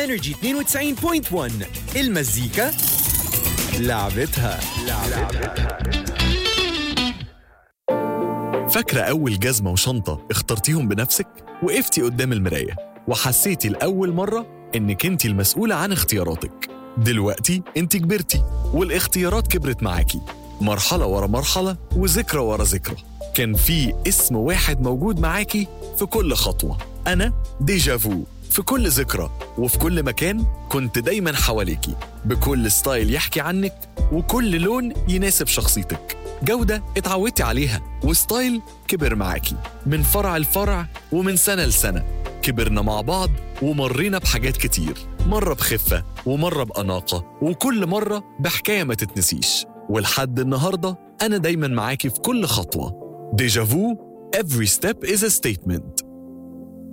انرجي 92.1 المزيكا لعبتها فاكرة أول جزمة وشنطة اخترتيهم بنفسك؟ وقفتي قدام المراية وحسيتي لأول مرة إنك أنت المسؤولة عن اختياراتك دلوقتي أنت كبرتي والاختيارات كبرت معاكي مرحلة ورا مرحلة وذكرى ورا ذكرى كان في اسم واحد موجود معاكي في كل خطوة أنا ديجافو في كل ذكرى وفي كل مكان كنت دايما حواليكي بكل ستايل يحكي عنك وكل لون يناسب شخصيتك جودة اتعودتي عليها وستايل كبر معاكي من فرع لفرع ومن سنة لسنة كبرنا مع بعض ومرينا بحاجات كتير مرة بخفة ومرة بأناقة وكل مرة بحكاية ما تتنسيش ولحد النهاردة أنا دايما معاكي في كل خطوة ديجافو Every step is a statement